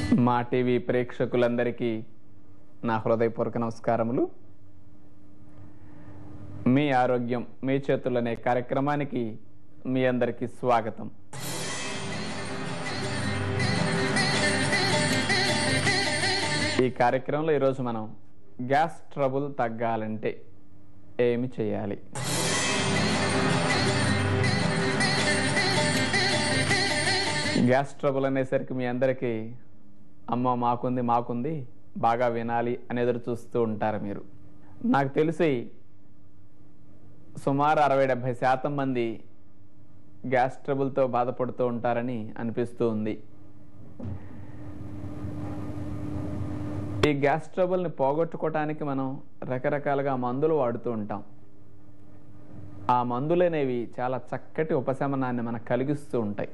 మా టీవీ ప్రేక్షకులందరికీ నా హృదయపూర్వక నమస్కారములు మీ ఆరోగ్యం మీ చేతులనే కార్యక్రమానికి మీ అందరికీ స్వాగతం ఈ కార్యక్రమంలో ఈరోజు మనం గ్యాస్ ట్రబుల్ తగ్గాలంటే ఏమి చేయాలి గ్యాస్ ట్రబుల్ అనేసరికి మీ అందరికీ అమ్మ మాకుంది మాకుంది బాగా వినాలి అని ఎదురు చూస్తూ ఉంటారు మీరు నాకు తెలిసి సుమారు అరవై డెబ్భై శాతం మంది గ్యాస్ ట్రబుల్తో బాధపడుతూ ఉంటారని అనిపిస్తూ ఉంది ఈ గ్యాస్ ట్రబుల్ని పోగొట్టుకోవటానికి మనం రకరకాలుగా మందులు వాడుతూ ఉంటాం ఆ మందులు అనేవి చాలా చక్కటి ఉపశమనాన్ని మనకు కలిగిస్తూ ఉంటాయి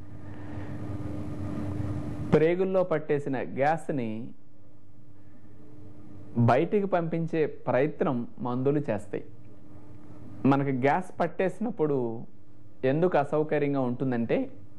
ప్రేగుల్లో పట్టేసిన గ్యాస్ని బయటికి పంపించే ప్రయత్నం మందులు చేస్తాయి మనకి గ్యాస్ పట్టేసినప్పుడు ఎందుకు అసౌకర్యంగా ఉంటుందంటే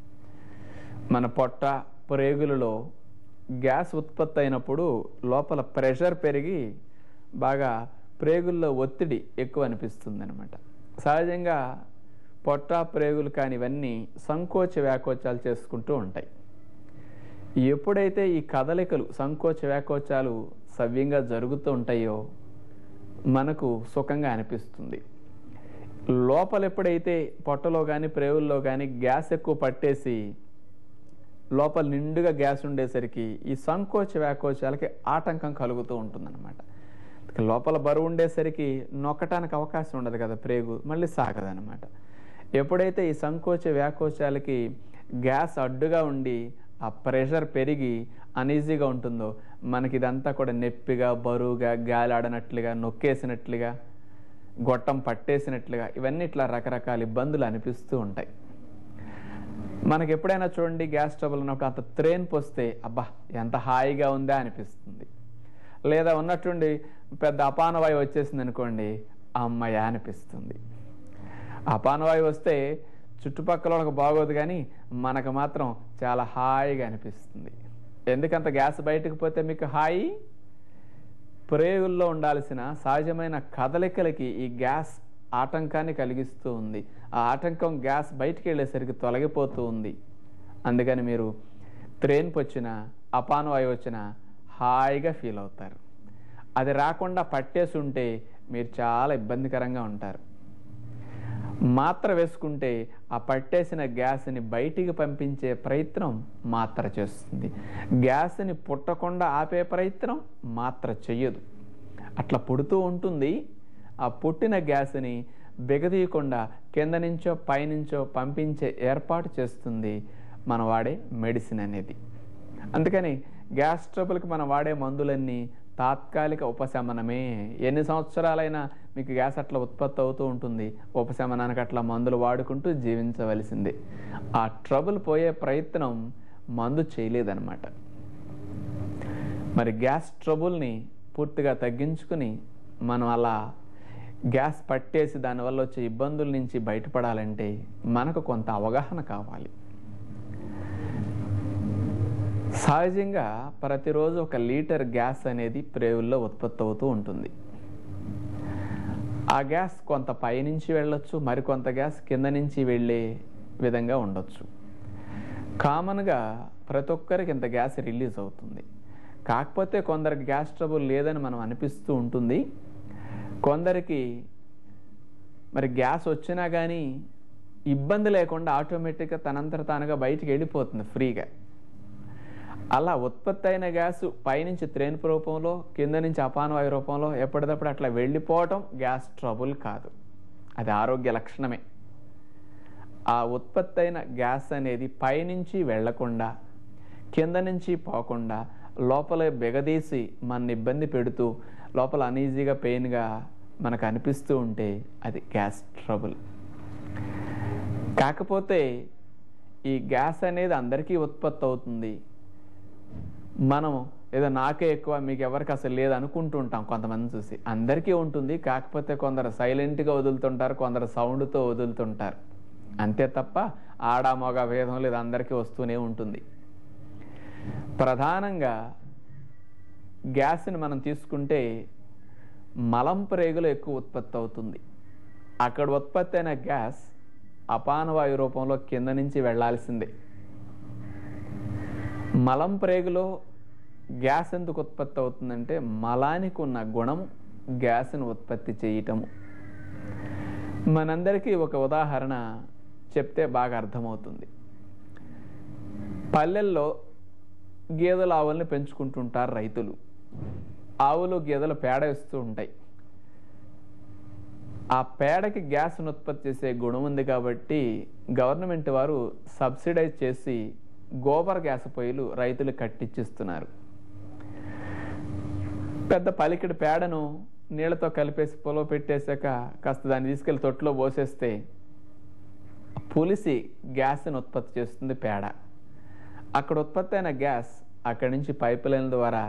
మన పొట్ట ప్రేగులలో గ్యాస్ ఉత్పత్తి అయినప్పుడు లోపల ప్రెషర్ పెరిగి బాగా ప్రేగుల్లో ఒత్తిడి ఎక్కువ అనిపిస్తుంది అనమాట సహజంగా పొట్ట ప్రేగులు కానివన్నీ సంకోచ వ్యాకోచాలు చేసుకుంటూ ఉంటాయి ఎప్పుడైతే ఈ కదలికలు సంకోచ వ్యాకోచాలు సవ్యంగా జరుగుతూ ఉంటాయో మనకు సుఖంగా అనిపిస్తుంది లోపల ఎప్పుడైతే పొట్టలో కానీ ప్రేవుల్లో కానీ గ్యాస్ ఎక్కువ పట్టేసి లోపల నిండుగా గ్యాస్ ఉండేసరికి ఈ సంకోచ వ్యాకోచాలకి ఆటంకం కలుగుతూ ఉంటుందన్నమాట లోపల బరువు ఉండేసరికి నొక్కటానికి అవకాశం ఉండదు కదా ప్రేగు మళ్ళీ సాగదనమాట ఎప్పుడైతే ఈ సంకోచ వ్యాకోచాలకి గ్యాస్ అడ్డుగా ఉండి ఆ ప్రెషర్ పెరిగి అనీజీగా ఉంటుందో మనకి ఇదంతా కూడా నొప్పిగా బరువుగా గాలి ఆడనట్లుగా నొక్కేసినట్లుగా గొట్టం పట్టేసినట్లుగా ఇవన్నీ ఇట్లా రకరకాల ఇబ్బందులు అనిపిస్తూ ఉంటాయి మనకి ఎప్పుడైనా చూడండి గ్యాస్ ట్రబుల్ ఉన్నప్పుడు అంత త్రేన్ పోస్తే అబ్బా ఎంత హాయిగా ఉందా అనిపిస్తుంది లేదా ఉన్నట్టుండి పెద్ద అపానవాయు వచ్చేసింది అనుకోండి అమ్మయ్య అనిపిస్తుంది అపానవాయు వస్తే చుట్టుపక్కల వాళ్ళకి బాగోదు కానీ మనకు మాత్రం చాలా హాయిగా అనిపిస్తుంది ఎందుకంత గ్యాస్ బయటకు పోతే మీకు హాయి ప్రేగుల్లో ఉండాల్సిన సహజమైన కదలికలకి ఈ గ్యాస్ ఆటంకాన్ని కలిగిస్తూ ఉంది ఆ ఆటంకం గ్యాస్ బయటికి వెళ్ళేసరికి తొలగిపోతూ ఉంది అందుకని మీరు త్రేన్పు వచ్చిన అపానవాయు వచ్చిన హాయిగా ఫీల్ అవుతారు అది రాకుండా పట్టేసి ఉంటే మీరు చాలా ఇబ్బందికరంగా ఉంటారు మాత్ర వేసుకుంటే ఆ పట్టేసిన గ్యాస్ని బయటికి పంపించే ప్రయత్నం మాత్ర చేస్తుంది గ్యాస్ని పుట్టకుండా ఆపే ప్రయత్నం మాత్ర చెయ్యదు అట్లా పుడుతూ ఉంటుంది ఆ పుట్టిన గ్యాస్ని బిగదీయకుండా కింద నుంచో పైనుంచో పంపించే ఏర్పాటు చేస్తుంది మనం వాడే మెడిసిన్ అనేది అందుకని గ్యాస్ ట్రబుల్కి మనం వాడే మందులన్నీ తాత్కాలిక ఉపశమనమే ఎన్ని సంవత్సరాలైనా మీకు గ్యాస్ అట్లా ఉత్పత్తి అవుతూ ఉంటుంది ఉపశమనానికి అట్లా మందులు వాడుకుంటూ జీవించవలసిందే ఆ ట్రబుల్ పోయే ప్రయత్నం మందు చేయలేదన్నమాట మరి గ్యాస్ ట్రబుల్ని పూర్తిగా తగ్గించుకుని మనం అలా గ్యాస్ పట్టేసి దానివల్ల వచ్చే ఇబ్బందుల నుంచి బయటపడాలంటే మనకు కొంత అవగాహన కావాలి సహజంగా ప్రతిరోజు ఒక లీటర్ గ్యాస్ అనేది ప్రేవుల్లో ఉత్పత్తి అవుతూ ఉంటుంది ఆ గ్యాస్ కొంత పైనుంచి వెళ్ళొచ్చు మరికొంత గ్యాస్ కింద నుంచి వెళ్ళే విధంగా ఉండొచ్చు కామన్గా ప్రతి ఒక్కరికి ఇంత గ్యాస్ రిలీజ్ అవుతుంది కాకపోతే కొందరికి గ్యాస్ ట్రబుల్ లేదని మనం అనిపిస్తూ ఉంటుంది కొందరికి మరి గ్యాస్ వచ్చినా కానీ ఇబ్బంది లేకుండా ఆటోమేటిక్గా తనంతట తానుగా బయటికి వెళ్ళిపోతుంది ఫ్రీగా అలా ఉత్పత్తి అయిన గ్యాస్ పైనుంచి త్రేన్పు రూపంలో కింద నుంచి అపానవాయు రూపంలో ఎప్పటికప్పుడు అట్లా వెళ్ళిపోవటం గ్యాస్ ట్రబుల్ కాదు అది ఆరోగ్య లక్షణమే ఆ ఉత్పత్తి అయిన గ్యాస్ అనేది పైనుంచి వెళ్లకుండా కింద నుంచి పోకుండా లోపల బిగదీసి మన ఇబ్బంది పెడుతూ లోపల అనీజీగా పెయిన్గా మనకు అనిపిస్తూ ఉంటే అది గ్యాస్ ట్రబుల్ కాకపోతే ఈ గ్యాస్ అనేది అందరికీ ఉత్పత్తి అవుతుంది మనం ఏదో నాకే ఎక్కువ మీకు ఎవరికి అసలు లేదు అనుకుంటూ ఉంటాం కొంతమంది చూసి అందరికీ ఉంటుంది కాకపోతే కొందరు సైలెంట్గా వదులుతుంటారు కొందరు సౌండ్తో వదులుతుంటారు అంతే తప్ప ఆడ మగ భేదం లేదు అందరికీ వస్తూనే ఉంటుంది ప్రధానంగా గ్యాస్ని మనం తీసుకుంటే మలం ప్రేగులో ఎక్కువ ఉత్పత్తి అవుతుంది అక్కడ ఉత్పత్తి అయిన గ్యాస్ అపానవాయు రూపంలో కింద నుంచి వెళ్లాల్సిందే మలం ప్రేగులో గ్యాస్ ఎందుకు ఉత్పత్తి అవుతుందంటే మలానికి ఉన్న గుణం గ్యాస్ను ఉత్పత్తి చేయటము మనందరికీ ఒక ఉదాహరణ చెప్తే బాగా అర్థమవుతుంది పల్లెల్లో గేదెల ఆవుల్ని పెంచుకుంటుంటారు రైతులు ఆవులు గేదెలు పేడ ఇస్తూ ఉంటాయి ఆ పేడకి గ్యాస్ను ఉత్పత్తి చేసే గుణం ఉంది కాబట్టి గవర్నమెంట్ వారు సబ్సిడైజ్ చేసి గోబర్ గ్యాస్ పొయ్యిలు రైతులు కట్టించిస్తున్నారు పెద్ద పలికిడి పేడను నీళ్లతో కలిపేసి పొలం పెట్టేశాక కాస్త దాన్ని తీసుకెళ్లి తొట్టులో పోసేస్తే పులిసి గ్యాస్ని ఉత్పత్తి చేస్తుంది పేడ అక్కడ ఉత్పత్తి అయిన గ్యాస్ అక్కడి నుంచి పైప్ లైన్ల ద్వారా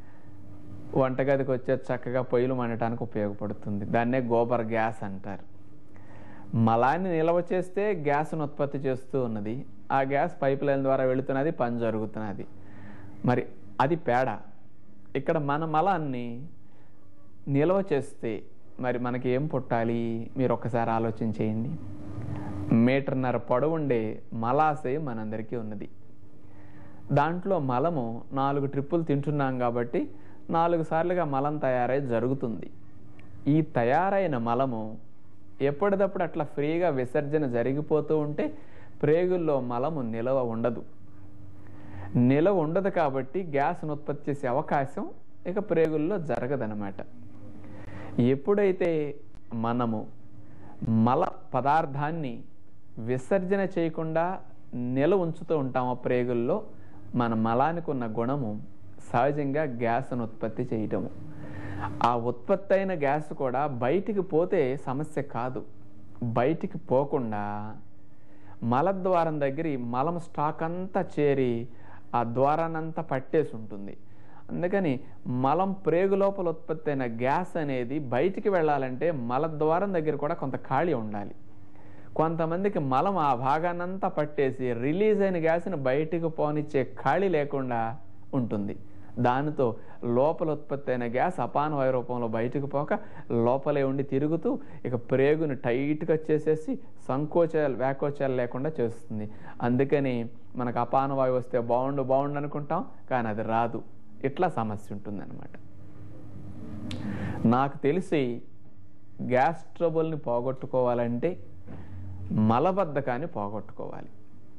వంటగదికి వచ్చే చక్కగా పొయ్యిలు మండటానికి ఉపయోగపడుతుంది దాన్నే గోబర్ గ్యాస్ అంటారు మలాన్ని నిల్వ చేస్తే గ్యాస్ను ఉత్పత్తి చేస్తూ ఉన్నది ఆ గ్యాస్ పైప్ లైన్ ద్వారా వెళుతున్నది పని జరుగుతున్నది మరి అది పేడ ఇక్కడ మన మలాన్ని నిల్వ చేస్తే మరి మనకి ఏం పుట్టాలి మీరు ఒక్కసారి ఆలోచన చేయండి మీటర్న్నర పొడవుండే మలాశయం మనందరికీ ఉన్నది దాంట్లో మలము నాలుగు ట్రిప్పులు తింటున్నాం కాబట్టి నాలుగు సార్లుగా మలం తయారై జరుగుతుంది ఈ తయారైన మలము ఎప్పటిదప్పుడు అట్లా ఫ్రీగా విసర్జన జరిగిపోతూ ఉంటే ప్రేగుల్లో మలము నిలవ ఉండదు నిలవ ఉండదు కాబట్టి గ్యాస్ను ఉత్పత్తి చేసే అవకాశం ఇక ప్రేగుల్లో జరగదనమాట ఎప్పుడైతే మనము మల పదార్థాన్ని విసర్జన చేయకుండా నిల ఉంచుతూ ఉంటామో ప్రేగుల్లో మన మలానికి ఉన్న గుణము సహజంగా గ్యాస్ను ఉత్పత్తి చేయటము ఆ ఉత్పత్తి అయిన గ్యాస్ కూడా బయటికి పోతే సమస్య కాదు బయటికి పోకుండా మలద్వారం దగ్గర ఈ మలం స్టాక్ అంతా చేరి ఆ ద్వారానంతా పట్టేసి ఉంటుంది అందుకని మలం ప్రేగు లోపల ఉత్పత్తి అయిన గ్యాస్ అనేది బయటికి వెళ్ళాలంటే మలద్వారం దగ్గర కూడా కొంత ఖాళీ ఉండాలి కొంతమందికి మలం ఆ భాగాన్నంతా పట్టేసి రిలీజ్ అయిన గ్యాస్ని బయటికి పోనిచ్చే ఖాళీ లేకుండా ఉంటుంది దానితో లోపల ఉత్పత్తి అయిన గ్యాస్ అపానవాయు రూపంలో బయటకు పోక లోపలే ఉండి తిరుగుతూ ఇక ప్రేగుని టైట్గా చేసేసి సంకోచాలు వ్యాకోచాలు లేకుండా చేస్తుంది అందుకని మనకు అపానవాయు వస్తే బాగుండు బాగుండు అనుకుంటాం కానీ అది రాదు ఇట్లా సమస్య ఉంటుందన్నమాట నాకు తెలిసి గ్యాస్ ట్రబుల్ని పోగొట్టుకోవాలంటే మలబద్ధకాన్ని పోగొట్టుకోవాలి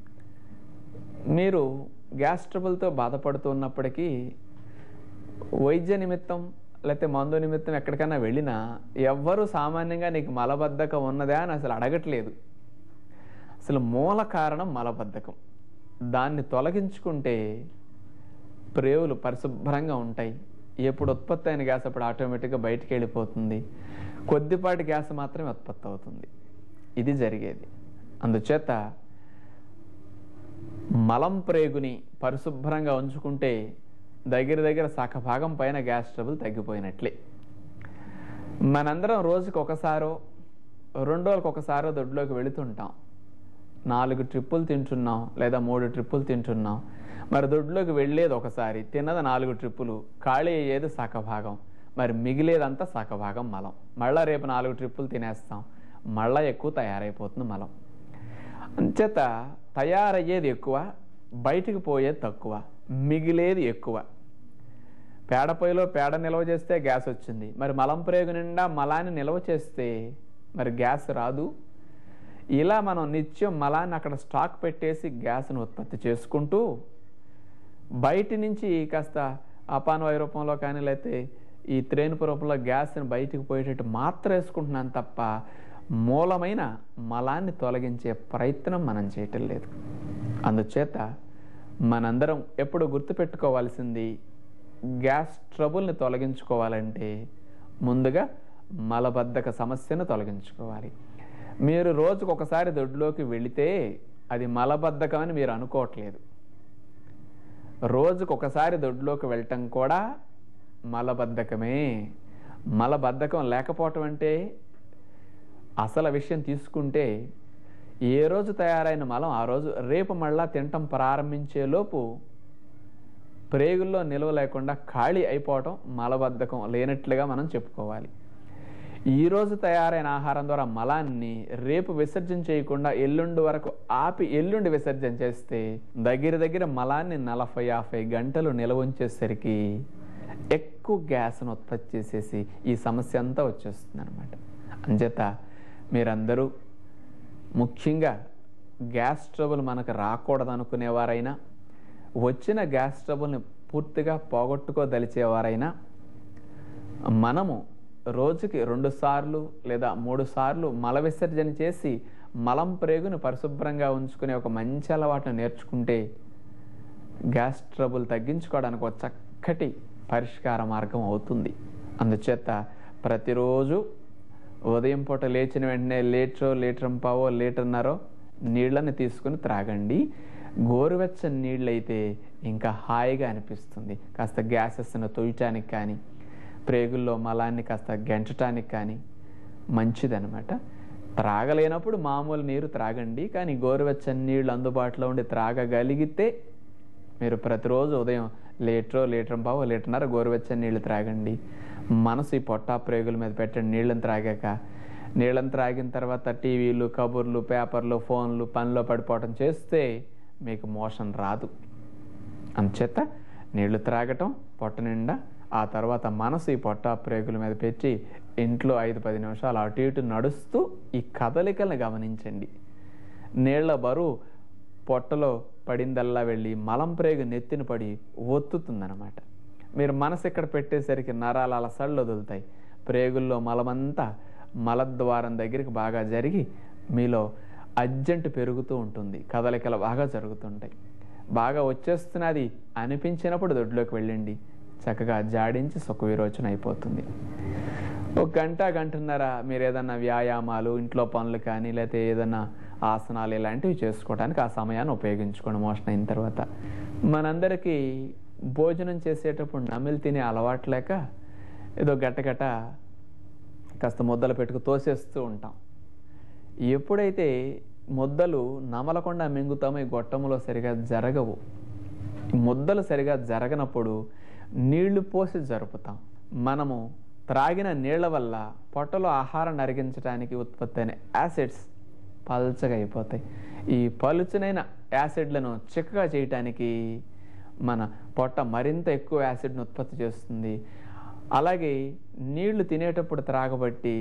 మీరు గ్యాస్ ట్రబుల్తో బాధపడుతున్నప్పటికీ వైద్య నిమిత్తం లేకపోతే మందు నిమిత్తం ఎక్కడికైనా వెళ్ళినా ఎవ్వరూ సామాన్యంగా నీకు మలబద్ధకం ఉన్నదా అని అసలు అడగట్లేదు అసలు మూల కారణం మలబద్ధకం దాన్ని తొలగించుకుంటే ప్రేవులు పరిశుభ్రంగా ఉంటాయి ఎప్పుడు ఉత్పత్తి అయిన గ్యాస్ అప్పుడు ఆటోమేటిక్గా బయటికి వెళ్ళిపోతుంది కొద్దిపాటి గ్యాస్ మాత్రమే ఉత్పత్తి అవుతుంది ఇది జరిగేది అందుచేత మలం ప్రేగుని పరిశుభ్రంగా ఉంచుకుంటే దగ్గర దగ్గర సగభాగం పైన గ్యాస్ ట్రబుల్ తగ్గిపోయినట్లే మనందరం రోజుకి ఒకసారో రెండు రోజులకు ఒకసారో దొడ్లోకి వెళుతుంటాం నాలుగు ట్రిప్పులు తింటున్నాం లేదా మూడు ట్రిప్పులు తింటున్నాం మరి దొడ్లోకి వెళ్ళేది ఒకసారి తిన్నది నాలుగు ట్రిప్పులు ఖాళీ అయ్యేది సగభాగం మరి మిగిలేదంతా సగభాగం మలం మళ్ళా రేపు నాలుగు ట్రిప్పులు తినేస్తాం మళ్ళా ఎక్కువ తయారైపోతుంది మలం అంచేత తయారయ్యేది ఎక్కువ బయటికి పోయేది తక్కువ మిగిలేది ఎక్కువ పేడ పొయ్యిలో పేడ నిల్వ చేస్తే గ్యాస్ వచ్చింది మరి మలం ప్రేగు నిండా మలాన్ని నిల్వ చేస్తే మరి గ్యాస్ రాదు ఇలా మనం నిత్యం మలాన్ని అక్కడ స్టాక్ పెట్టేసి గ్యాస్ను ఉత్పత్తి చేసుకుంటూ బయటి నుంచి కాస్త అపానవాయు రూపంలో కానీ లేకపోతే ఈ త్రేనుపు రూపంలో గ్యాస్ని బయటికి పోయేటట్టు మాత్రం వేసుకుంటున్నాను తప్ప మూలమైన మలాన్ని తొలగించే ప్రయత్నం మనం చేయటం లేదు అందుచేత మనందరం ఎప్పుడు గుర్తుపెట్టుకోవాల్సింది గ్యాస్ ట్రబుల్ని తొలగించుకోవాలంటే ముందుగా మలబద్ధక సమస్యను తొలగించుకోవాలి మీరు రోజుకు ఒకసారి దొడ్లోకి వెళితే అది మలబద్ధకం అని మీరు అనుకోవట్లేదు రోజుకు ఒకసారి దొడ్లోకి వెళ్ళటం కూడా మలబద్ధకమే మలబద్ధకం లేకపోవటం అంటే అసలు విషయం తీసుకుంటే ఏ రోజు తయారైన మలం ఆ రోజు రేపు మళ్ళా తినటం ప్రారంభించే లోపు ప్రేగుల్లో నిల్వ లేకుండా ఖాళీ అయిపోవటం మలబద్ధకం లేనట్లుగా మనం చెప్పుకోవాలి ఈరోజు తయారైన ఆహారం ద్వారా మలాన్ని రేపు విసర్జన చేయకుండా ఎల్లుండి వరకు ఆపి ఎల్లుండి విసర్జన చేస్తే దగ్గర దగ్గర మలాన్ని నలభై యాభై గంటలు నిల్వ ఉంచేసరికి ఎక్కువ గ్యాస్ను ఉత్పత్తి చేసేసి ఈ సమస్య అంతా వచ్చేస్తుంది అనమాట అంచేత మీరందరూ ముఖ్యంగా గ్యాస్ ట్రబుల్ మనకు రాకూడదు అనుకునేవారైనా వచ్చిన గ్యాస్ ట్రబుల్ని పూర్తిగా పోగొట్టుకోదలిచేవారైనా మనము రోజుకి రెండు సార్లు లేదా మూడు సార్లు మల విసర్జన చేసి మలం ప్రేగును పరిశుభ్రంగా ఉంచుకునే ఒక మంచి అలవాటును నేర్చుకుంటే గ్యాస్ ట్రబుల్ తగ్గించుకోవడానికి ఒక చక్కటి పరిష్కార మార్గం అవుతుంది అందుచేత ప్రతిరోజు ఉదయం పూట లేచిన వెంటనే లీటరో లీటర్ పావో లీటర్న్నరో నీళ్ళని తీసుకుని త్రాగండి గోరువెచ్చని నీళ్ళైతే ఇంకా హాయిగా అనిపిస్తుంది కాస్త గ్యాసెస్ను తొయ్యటానికి కానీ ప్రేగుల్లో మలాన్ని కాస్త గెంచటానికి కానీ మంచిదనమాట త్రాగలేనప్పుడు మామూలు నీరు త్రాగండి కానీ గోరువెచ్చని నీళ్ళు అందుబాటులో ఉండి త్రాగగలిగితే మీరు ప్రతిరోజు ఉదయం లీటరో లీటర్ పావు లీటర్న్నర గోరువెచ్చని నీళ్ళు త్రాగండి మనసు ఈ పొట్టా ప్రేగుల మీద పెట్టండి నీళ్ళని త్రాగాక నీళ్ళని త్రాగిన తర్వాత టీవీలు కబుర్లు పేపర్లు ఫోన్లు పనిలో పడిపోవటం చేస్తే మీకు మోషన్ రాదు అంచేత నీళ్లు త్రాగటం పొట్ట నిండా ఆ తర్వాత మనసు ఈ పొట్ట ప్రేగుల మీద పెట్టి ఇంట్లో ఐదు పది నిమిషాలు అటు ఇటు నడుస్తూ ఈ కదలికలను గమనించండి నీళ్ల బరువు పొట్టలో పడిందల్లా వెళ్ళి మలం ప్రేగు నెత్తిన పడి ఒత్తుతుందన్నమాట మీరు మనసు ఇక్కడ పెట్టేసరికి నరాలు అలా సళ్ళు వదులుతాయి ప్రేగుల్లో మలమంతా మలద్వారం దగ్గరికి బాగా జరిగి మీలో అర్జెంట్ పెరుగుతూ ఉంటుంది కదలికలు బాగా జరుగుతుంటాయి బాగా వచ్చేస్తున్నది అనిపించినప్పుడు దొడ్లోకి వెళ్ళండి చక్కగా జాడించి సుఖ విరోచన అయిపోతుంది ఒక గంట గంటన్నర మీరు ఏదన్నా వ్యాయామాలు ఇంట్లో పనులు కానీ లేకపోతే ఏదన్నా ఆసనాలు ఇలాంటివి చేసుకోవడానికి ఆ సమయాన్ని ఉపయోగించుకోండి మోషన్ అయిన తర్వాత మనందరికీ భోజనం చేసేటప్పుడు నమిలి తినే అలవాటు లేక ఏదో గట్టగట్ట కాస్త ముద్దలు పెట్టుకు తోసేస్తూ ఉంటాం ఎప్పుడైతే ముద్దలు నమలకుండా మింగుతామో ఈ గొట్టములో సరిగా జరగవు ఈ ముద్దలు సరిగా జరగనప్పుడు నీళ్లు పోసి జరుపుతాం మనము త్రాగిన నీళ్ల వల్ల పొట్టలో ఆహారం అరిగించడానికి ఉత్పత్తి అయిన యాసిడ్స్ పల్చగా అయిపోతాయి ఈ పలుచనైన యాసిడ్లను చిక్కగా చేయటానికి మన పొట్ట మరింత ఎక్కువ యాసిడ్ను ఉత్పత్తి చేస్తుంది అలాగే నీళ్లు తినేటప్పుడు త్రాగబట్టి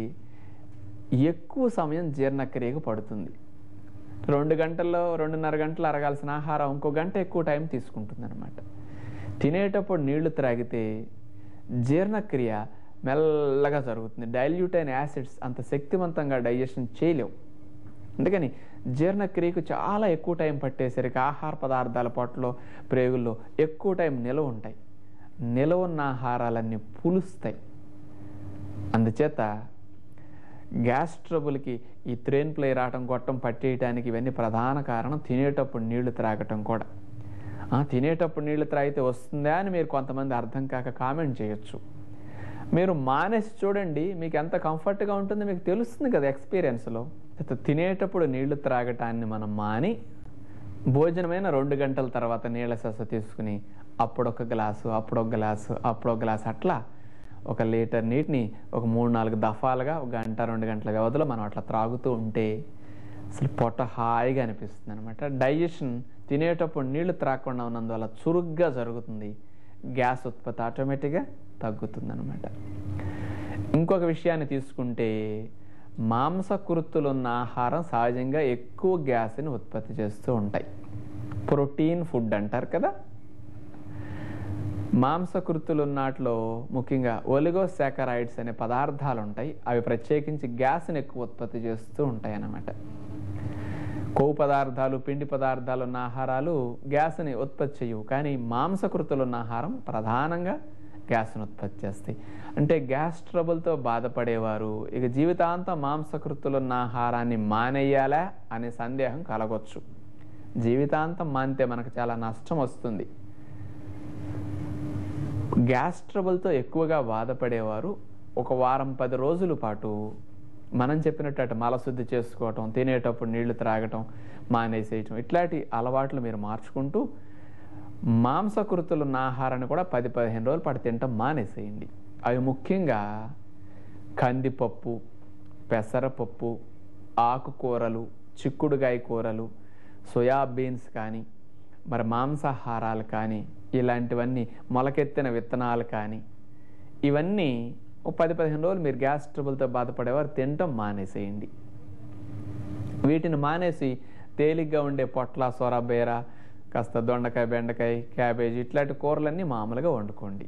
ఎక్కువ సమయం జీర్ణక్రియకు పడుతుంది రెండు గంటల్లో రెండున్నర గంటలు అరగాల్సిన ఆహారం ఇంకో గంట ఎక్కువ టైం తీసుకుంటుంది అనమాట తినేటప్పుడు నీళ్లు త్రాగితే జీర్ణక్రియ మెల్లగా జరుగుతుంది డైల్యూట్ అయిన యాసిడ్స్ అంత శక్తివంతంగా డైజెషన్ చేయలేవు అందుకని జీర్ణక్రియకు చాలా ఎక్కువ టైం పట్టేసరికి ఆహార పదార్థాల పొట్టలో ప్రేగుల్లో ఎక్కువ టైం నిలవ ఉంటాయి నిలవ ఉన్న ఆహారాలన్నీ పులుస్తాయి అందుచేత గ్యాస్ ట్రబుల్కి ఈ త్రేన్ ప్లే రావటం గొట్టం పట్టేయటానికి ఇవన్నీ ప్రధాన కారణం తినేటప్పుడు నీళ్లు త్రాగటం కూడా ఆ, తినేటప్పుడు నీళ్లు త్రాగితే వస్తుందా అని మీరు కొంతమంది అర్థం కాక కామెంట్ చేయొచ్చు మీరు మానేసి చూడండి మీకు ఎంత కంఫర్ట్గా ఉంటుందో మీకు తెలుస్తుంది కదా ఎక్స్పీరియన్స్లో అయితే తినేటప్పుడు నీళ్లు త్రాగటాన్ని మనం మాని భోజనమైన రెండు గంటల తర్వాత నీళ్ళ సస తీసుకుని అప్పుడొక గ్లాసు అప్పుడొక గ్లాసు అప్పుడొక గ్లాసు అట్లా ఒక లీటర్ నీటిని ఒక మూడు నాలుగు దఫాలుగా ఒక గంట రెండు గంటల వ్యవధిలో మనం అట్లా త్రాగుతూ ఉంటే అసలు పొట్ట హాయిగా అనిపిస్తుంది అనమాట డైజెషన్ తినేటప్పుడు నీళ్లు త్రాగకుండా ఉన్నందువల్ల చురుగ్గా జరుగుతుంది గ్యాస్ ఉత్పత్తి ఆటోమేటిక్గా తగ్గుతుంది అనమాట ఇంకొక విషయాన్ని తీసుకుంటే మాంసకృత్తులు ఉన్న ఆహారం సహజంగా ఎక్కువ గ్యాస్ని ఉత్పత్తి చేస్తూ ఉంటాయి ప్రోటీన్ ఫుడ్ అంటారు కదా మాంసకృతులు ఉన్నట్లో ముఖ్యంగా ఒలిగోసాకరాయిడ్స్ అనే పదార్థాలు ఉంటాయి అవి ప్రత్యేకించి గ్యాస్ని ఎక్కువ ఉత్పత్తి చేస్తూ ఉంటాయి అన్నమాట కొవ్వు పదార్థాలు పిండి పదార్థాలు ఉన్న ఆహారాలు గ్యాస్ని ఉత్పత్తి చేయవు కానీ మాంసకృతులు ఉన్న ఆహారం ప్రధానంగా గ్యాస్ను ఉత్పత్తి చేస్తాయి అంటే గ్యాస్ ట్రబుల్తో బాధపడేవారు ఇక జీవితాంతం మాంసకృతులు ఉన్న ఆహారాన్ని మానేయాలా అనే సందేహం కలగొచ్చు జీవితాంతం మానితే మనకు చాలా నష్టం వస్తుంది గ్యాస్ ట్రబుల్తో ఎక్కువగా బాధపడేవారు ఒక వారం పది రోజుల పాటు మనం చెప్పినట్టు అటు మలశుద్ధి చేసుకోవటం తినేటప్పుడు నీళ్లు త్రాగటం మానేసేయటం ఇట్లాంటి అలవాట్లు మీరు మార్చుకుంటూ మాంసకృతులు ఉన్న ఆహారాన్ని కూడా పది పదిహేను రోజుల పాటు తినటం మానేసేయండి అవి ముఖ్యంగా కందిపప్పు పెసరపప్పు ఆకుకూరలు చిక్కుడుగాయ కూరలు సోయాబీన్స్ కానీ మరి మాంసాహారాలు కానీ ఇలాంటివన్నీ మొలకెత్తిన విత్తనాలు కానీ ఇవన్నీ ఒక పది పదిహేను రోజులు మీరు గ్యాస్ ట్రబుల్తో బాధపడేవారు తినటం మానేసేయండి వీటిని మానేసి తేలిగ్గా ఉండే పొట్ల సొరబేర కాస్త దొండకాయ బెండకాయ క్యాబేజీ ఇట్లాంటి కూరలన్నీ మామూలుగా వండుకోండి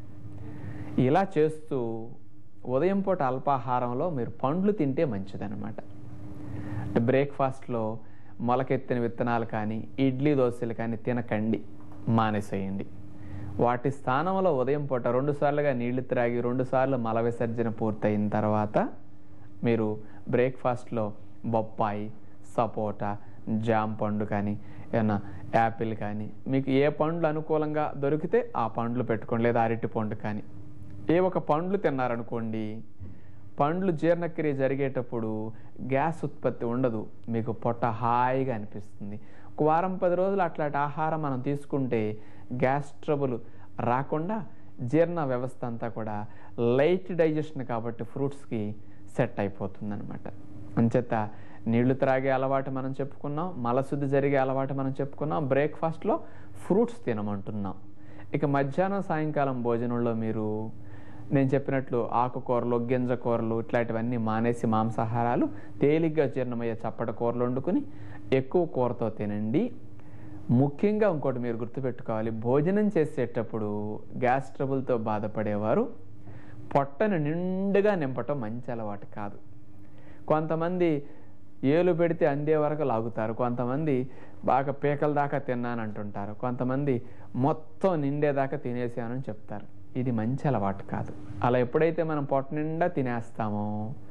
ఇలా చేస్తూ ఉదయం పూట అల్పాహారంలో మీరు పండ్లు తింటే మంచిదన్నమాట అంటే బ్రేక్ఫాస్ట్లో మొలకెత్తిన విత్తనాలు కానీ ఇడ్లీ దోశలు కానీ తినకండి మానేసేయండి వాటి స్థానంలో ఉదయం పూట రెండు సార్లుగా నీళ్లు త్రాగి రెండు సార్లు మల విసర్జన పూర్తయిన తర్వాత మీరు బ్రేక్ఫాస్ట్లో బొప్పాయి సపోటా జామ్ పండు కానీ ఏమన్నా యాపిల్ కానీ మీకు ఏ పండ్లు అనుకూలంగా దొరికితే ఆ పండ్లు పెట్టుకోండి లేదా అరటి పండు కానీ ఏ ఒక పండ్లు తిన్నారనుకోండి పండ్లు జీర్ణక్రియ జరిగేటప్పుడు గ్యాస్ ఉత్పత్తి ఉండదు మీకు పొట్ట హాయిగా అనిపిస్తుంది ఒక వారం పది రోజులు అట్లాంటి ఆహారం మనం తీసుకుంటే గ్యాస్ ట్రబుల్ రాకుండా జీర్ణ వ్యవస్థ అంతా కూడా లైట్ డైజెషన్ కాబట్టి ఫ్రూట్స్కి సెట్ అయిపోతుంది అనమాట అంచేత నీళ్లు త్రాగే అలవాటు మనం చెప్పుకున్నాం మలశుద్ధి జరిగే అలవాటు మనం చెప్పుకున్నాం బ్రేక్ఫాస్ట్లో ఫ్రూట్స్ తినమంటున్నాం ఇక మధ్యాహ్నం సాయంకాలం భోజనంలో మీరు నేను చెప్పినట్లు ఆకుకూరలు గింజ కూరలు ఇట్లాంటివన్నీ మానేసి మాంసాహారాలు తేలిగ్గా జీర్ణమయ్యే చప్పటి కూరలు వండుకుని ఎక్కువ కూరతో తినండి ముఖ్యంగా ఇంకోటి మీరు గుర్తుపెట్టుకోవాలి భోజనం చేసేటప్పుడు గ్యాస్ ట్రబుల్తో బాధపడేవారు పొట్టను నిండుగా నింపటం మంచి అలవాటు కాదు కొంతమంది ఏలు పెడితే అందే వరకు లాగుతారు కొంతమంది బాగా పీకల దాకా తిన్నాను అంటుంటారు కొంతమంది మొత్తం నిండేదాకా తినేసానని చెప్తారు ఇది మంచి అలవాటు కాదు అలా ఎప్పుడైతే మనం పొట్ట నిండా తినేస్తామో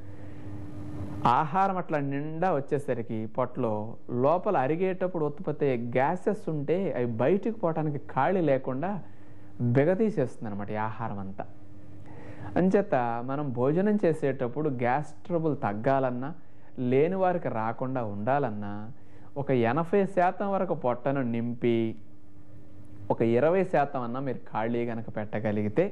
ఆహారం అట్లా నిండా వచ్చేసరికి పొట్టలో లోపల అరిగేటప్పుడు ఉత్పత్తి అయ్యే గ్యాసెస్ ఉంటే అవి బయటికి పోవడానికి ఖాళీ లేకుండా బిగతీసేస్తుంది అనమాట ఈ ఆహారం అంతా అంచేత మనం భోజనం చేసేటప్పుడు గ్యాస్ ట్రబుల్ తగ్గాలన్నా లేని వారికి రాకుండా ఉండాలన్నా ఒక ఎనభై శాతం వరకు పొట్టను నింపి ఒక ఇరవై శాతం అన్నా మీరు ఖాళీ కనుక పెట్టగలిగితే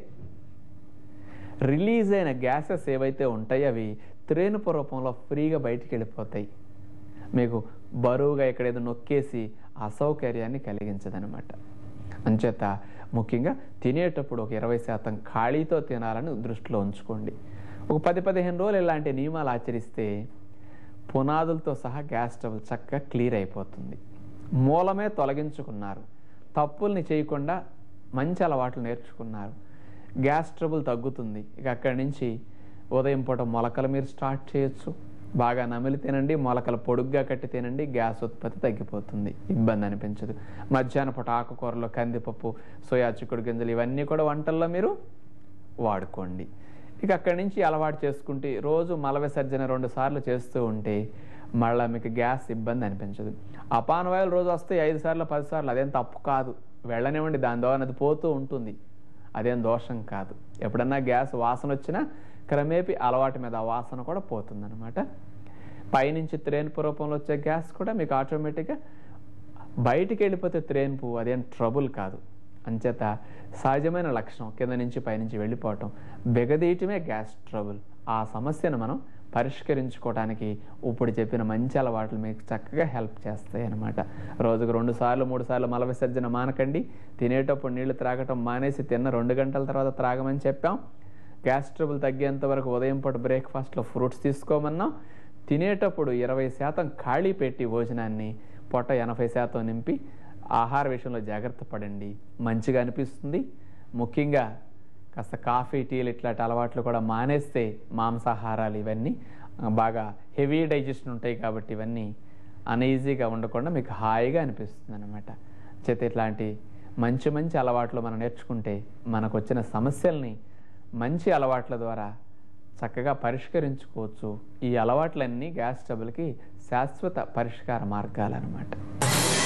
రిలీజ్ అయిన గ్యాసెస్ ఏవైతే ఉంటాయో అవి త్రేనుపు రూపంలో ఫ్రీగా బయటికి వెళ్ళిపోతాయి మీకు బరువుగా ఎక్కడేదో నొక్కేసి అసౌకర్యాన్ని కలిగించదనమాట అంచేత ముఖ్యంగా తినేటప్పుడు ఒక ఇరవై శాతం ఖాళీతో తినాలని దృష్టిలో ఉంచుకోండి ఒక పది పదిహేను రోజులు ఇలాంటి నియమాలు ఆచరిస్తే పునాదులతో సహా గ్యాస్ ట్రబుల్ చక్కగా క్లియర్ అయిపోతుంది మూలమే తొలగించుకున్నారు తప్పుల్ని చేయకుండా మంచి అలవాట్లు నేర్చుకున్నారు గ్యాస్ ట్రబుల్ తగ్గుతుంది ఇక అక్కడి నుంచి ఉదయం పూట మొలకలు మీరు స్టార్ట్ చేయొచ్చు బాగా నమిలి తినండి మొలకలు పొడుగ్గా కట్టి తినండి గ్యాస్ ఉత్పత్తి తగ్గిపోతుంది ఇబ్బంది అనిపించదు మధ్యాహ్నం పూట ఆకుకూరలు కందిపప్పు సోయా చిక్కుడు గింజలు ఇవన్నీ కూడా వంటల్లో మీరు వాడుకోండి ఇక అక్కడి నుంచి అలవాటు చేసుకుంటే రోజు మల విసర్జన రెండు సార్లు చేస్తూ ఉంటే మళ్ళీ మీకు గ్యాస్ ఇబ్బంది అనిపించదు అపానవాయులు రోజు వస్తే ఐదు సార్లు పది సార్లు అదేం తప్పు కాదు వెళ్ళనివ్వండి దాని ద్వారా అది పోతూ ఉంటుంది అదేం దోషం కాదు ఎప్పుడన్నా గ్యాస్ వాసన వచ్చినా క్రమేపీ అలవాటు మీద ఆ వాసన కూడా పోతుందన్నమాట పైనుంచి త్రేన్పు రూపంలో వచ్చే గ్యాస్ కూడా మీకు ఆటోమేటిక్గా బయటికి వెళ్ళిపోతే త్రేన్పు అదేం ట్రబుల్ కాదు అంచేత సహజమైన లక్షణం కింద నుంచి పైనుంచి వెళ్ళిపోవటం బెగదీయటమే గ్యాస్ ట్రబుల్ ఆ సమస్యను మనం పరిష్కరించుకోవడానికి ఇప్పుడు చెప్పిన మంచి అలవాట్లు మీకు చక్కగా హెల్ప్ చేస్తాయి అన్నమాట రోజుకు రెండు సార్లు మూడు సార్లు మల విసర్జన మానకండి తినేటప్పుడు నీళ్లు త్రాగటం మానేసి తిన్న రెండు గంటల తర్వాత త్రాగమని చెప్పాం గ్యాస్ ట్రబుల్ తగ్గేంత వరకు ఉదయం పూట బ్రేక్ఫాస్ట్లో ఫ్రూట్స్ తీసుకోమన్నాం తినేటప్పుడు ఇరవై శాతం ఖాళీ పెట్టి భోజనాన్ని పొట్ట ఎనభై శాతం నింపి ఆహార విషయంలో జాగ్రత్త పడండి మంచిగా అనిపిస్తుంది ముఖ్యంగా కాస్త కాఫీ టీలు ఇట్లాంటి అలవాట్లు కూడా మానేస్తే మాంసాహారాలు ఇవన్నీ ఆ, బాగా హెవీ డైజెషన్ ఉంటాయి కాబట్టి ఇవన్నీ అన్ఈజీగా ఉండకుండా మీకు హాయిగా అనిపిస్తుంది అనమాట చేత ఇట్లాంటి మంచి మంచి అలవాట్లు మనం నేర్చుకుంటే మనకు వచ్చిన సమస్యల్ని మంచి అలవాట్ల ద్వారా చక్కగా పరిష్కరించుకోవచ్చు ఈ అలవాట్లన్నీ గ్యాస్ ట్రబుల్కి శాశ్వత పరిష్కార మార్గాలు అనమాట